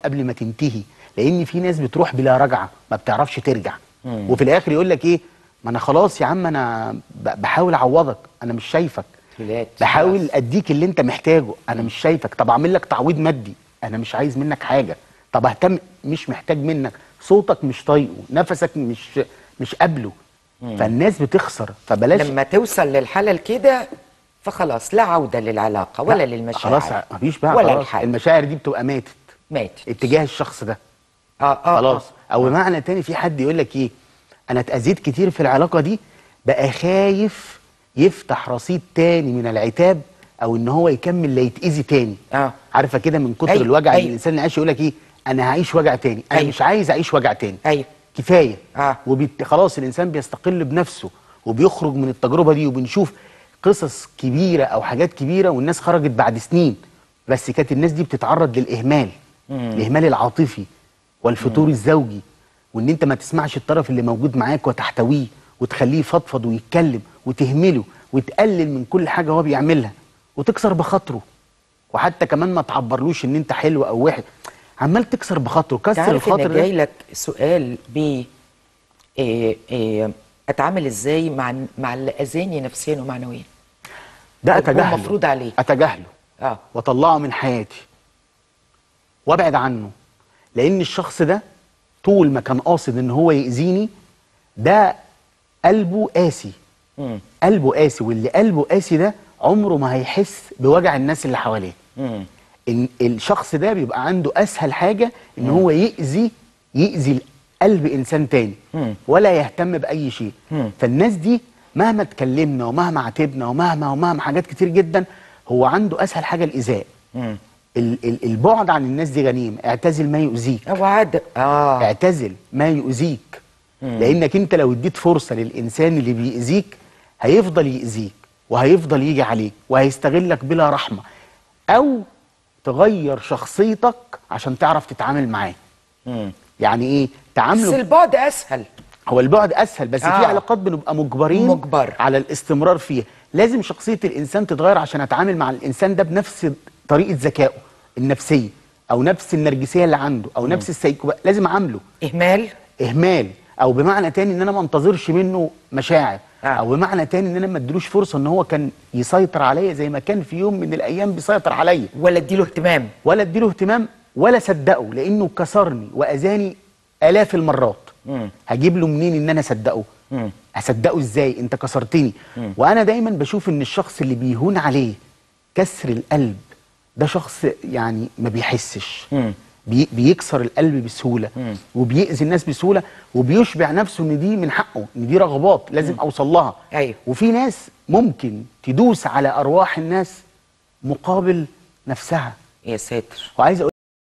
قبل ما تنتهي لان في ناس بتروح بلا رجعه ما بتعرفش ترجع وفي الاخر يقول لك ايه ما انا خلاص يا عم انا ب- بحاول اعوضك انا مش شايفك فلات. بحاول خلاص. اديك اللي انت محتاجه انا مش شايفك طب اعمل لك تعويض مادي انا مش عايز منك حاجه طب اهتم مش محتاج منك صوتك مش طايقه نفسك مش مش قابله فالناس بتخسر فبلاش لما توصل للحاله لكده فخلاص لا عوده للعلاقه ولا لا، للمشاعر خلاص مفيش بقى ولا خلاص الحل المشاعر دي بتبقى ماتت ماتت اتجاه الشخص ده اه اه خلاص آه. او بمعنى تاني في حد يقول لك ايه انا اتاذيت كتير في العلاقه دي بقى خايف يفتح رصيد تاني من العتاب او ان هو يكمل لا يتاذي تاني اه عارفه كده من كتر أيوة، الوجع اللي أيوة. الانسان اللي عايش يقول لك ايه انا هعيش وجع تاني انا أيوة. مش عايز اعيش وجع تاني ايوه كفايه آه. وبت... خلاص الانسان بيستقل بنفسه وبيخرج من التجربه دي وبنشوف قصص كبيره او حاجات كبيره والناس خرجت بعد سنين بس كانت الناس دي بتتعرض للاهمال الاهمال العاطفي والفتور الزوجي وان انت ما تسمعش الطرف اللي موجود معاك وتحتويه وتخليه يفضفض ويتكلم وتهمله وتقلل من كل حاجه هو بيعملها وتكسر بخاطره وحتى كمان ما تعبرلوش ان انت حلو او وحش عمال تكسر بخاطره كسر تعرف الخاطر ان ده جاي لك سؤال ب إيه إيه اتعامل ازاي مع مع اللي اذاني نفسيا ومعنويا ده هو اتجاهله مفروض عليه. اتجاهله اه واطلعه من حياتي وابعد عنه لان الشخص ده طول ما كان قاصد ان هو يأذيني ده قلبه قاسي مم. قلبه قاسي واللي قلبه قاسي ده عمره ما هيحس بوجع الناس اللي حواليه مم. ان الشخص ده بيبقى عنده اسهل حاجه ان هو يأذي يأذي قلب انسان تاني مم. ولا يهتم باي شيء مم. فالناس دي مهما اتكلمنا ومهما عاتبنا ومهما ومهما حاجات كتير جدا هو عنده اسهل حاجه الايذاء مم. ال- ال- البعد عن الناس دي غنيمه اعتزل ما يؤذيك هو عاد اه اعتزل ما يؤذيك لانك انت لو اديت فرصه للانسان اللي بيأذيك هيفضل يأذيك وهيفضل يجي عليك وهيستغلك بلا رحمه او تغير شخصيتك عشان تعرف تتعامل معاه مم. يعني ايه بس تعامله البعد اسهل هو البعد اسهل بس آه. في علاقات بنبقى مجبرين مجبر. على الاستمرار فيها لازم شخصيه الانسان تتغير عشان اتعامل مع الانسان ده بنفس طريقه ذكائه النفسيه او نفس النرجسيه اللي عنده او نفس السيكو لازم اعامله اهمال اهمال او بمعنى تاني ان انا ما انتظرش منه مشاعر آه. او بمعنى تاني ان انا ما اديلوش فرصه ان هو كان يسيطر عليا زي ما كان في يوم من الايام بيسيطر عليا ولا اديله اهتمام ولا اديله اهتمام ولا صدقه لانه كسرني واذاني الاف المرات مم. هجيب له منين ان انا اصدقه مم. اصدقه ازاي انت كسرتني وانا دايما بشوف ان الشخص اللي بيهون عليه كسر القلب ده شخص يعني ما بيحسش مم. بي بيكسر القلب بسهوله مم. وبيأذي الناس بسهوله وبيشبع نفسه ان دي من حقه ان دي رغبات لازم اوصل لها أيوه. وفي ناس ممكن تدوس على ارواح الناس مقابل نفسها يا ساتر وعايز أقول